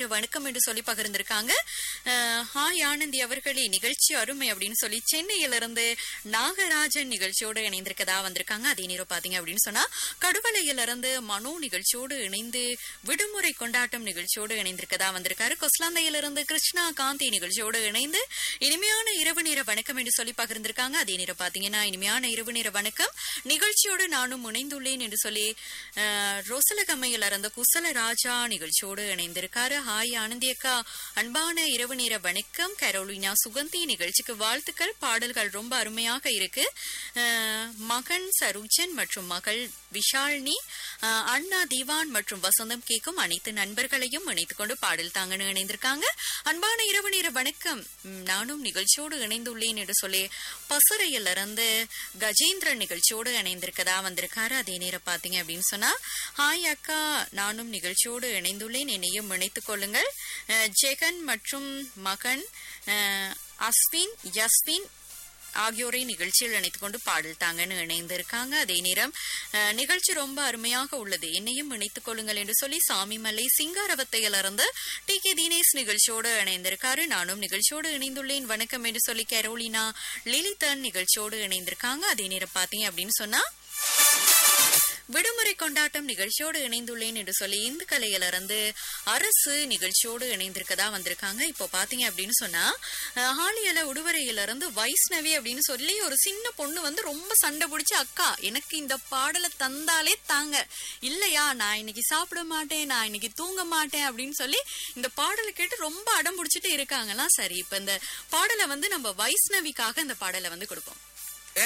இரவு வணக்கம் என்று சொல்லி பகிர்ந்திருக்காங்க அஹ், ஹாய் ஆனந்தி அவர்களே நிகழ்ச்சி அருமை அப்படின்னு சொல்லி சென்னையிலிருந்து நாகராஜன் நிகழ்ச்சியோடு இணைந்திருக்கதா வந்திருக்காங்க அதே நேரம் பாத்தீங்க அப்படின்னு சொன்னா கடுவலையிலிருந்து மனோ நிகழ்ச்சியோடு இணைந்து விடுமுறை கொண்டாட்டம் நிகழ்ச்சியோடு இணைந்திருக்கதா வந்திருக்காரு கொஸ்லாந்தையிலிருந்து கிருஷ்ணா காந்தி நிகழ்ச்சியோடு இணைந்து இனிமையான இரவு நேர வணக்கம் என்று சொல்லி பகிர்ந்திருக்காங்க அதே நேரம் பாத்தீங்கன்னா இனிமையான இரவு நேர வணக்கம் நிகழ்ச்சியோடு நானும் இணைந்துள்ளேன் என்று சொல்லி அஹ், ரோசலகம்மையில் இருந்த குசல ராஜா நிகழ்ச்சியோடு இணைந்திருக்காரு ஹாய் ஆனந்தி அக்கா அன்பான இரவு நேர வணக்கம் கரோலினா சுகந்தி நிகழ்ச்சிக்கு வாழ்த்துக்கள் பாடல்கள் ரொம்ப அருமையாக இருக்கு அஹ், மகன் சருஜன் மற்றும் மகள் விஷாலினி அஹ், அண்ணா திவான் மற்றும் வசந்தம் கேக்கும் அனைத்து நண்பர்களையும் இணைத்துக் கொண்டு பாடல் தாங்கன்னு இணைந்திருக்காங்க அன்பான இரவு நேர வணக்கம் ம், நானும் நிகழ்ச்சியோடு இணைந்துள்ளேன் என்று சொல்லி பசுரையில் இருந்து கஜேந்திரன் நிகழ்ச்சியோடு இணைந்திருக்கதா வந்திருக்காரு அதே நேரம் பாத்தீங்க அப்படின்னு சொன்னா ஹாய் அக்கா நானும் நிகழ்ச்சியோடு இணைந்துள்ளேன் என்னையும் இணைத்துக் கொள்ளுங்கள் அஹ், ஜெகன் மற்றும் மகன் அஹ், அஸ்வின் யஸ்வின் ஆகியோரை நிகழ்ச்சியில் இணைத்துக் கொண்டு பாடல் தாங்கன்னு இணைந்திருக்காங்க அதே நேரம் அஹ், நிகழ்ச்சி ரொம்ப அருமையாக உள்ளது என்னையும் இணைத்துக் கொள்ளுங்கள் என்று சொல்லி சாமிமலை சிங்காரவத்தையிலிருந்து டி கே தினேஷ் நிகழ்ச்சியோடு இணைந்திருக்காரு நானும் நிகழ்ச்சியோடு இணைந்துள்ளேன் வணக்கம் என்று சொல்லி கரோலினா லிலிதன் நிகழ்ச்சியோடு இணைந்திருக்காங்க அதே நேரம் பாத்தீங்க அப்படின்னு சொன்னா விடுமுறை கொண்டாட்டம் நிகழ்ச்சியோடு இணைந்துள்ளேன் என்று சொல்லி இந்து கலையிலிருந்து அரசு நிகழ்ச்சியோடு இணைந்திருக்கதா வந்திருக்காங்க இப்போ பாத்தீங்க அப்படின்னு சொன்னா அஹ், ஹாலியல உடுவரையிலிருந்து வைஷ்ணவி அப்படின்னு சொல்லி ஒரு சின்ன பொண்ணு வந்து ரொம்ப சண்டை பிடிச்சு அக்கா எனக்கு இந்த பாடலை தந்தாலே தாங்க இல்லையா நான் இன்னைக்கு சாப்பிட மாட்டேன் நான் இன்னைக்கு தூங்க மாட்டேன் அப்படின்னு சொல்லி இந்த பாடலை கேட்டு ரொம்ப அடம் பிடிச்சிட்டு இருக்காங்களாம் சரி இப்ப இந்த பாடலை வந்து நம்ம வைஷ்ணவிக்காக இந்த பாடலை வந்து கொடுப்போம்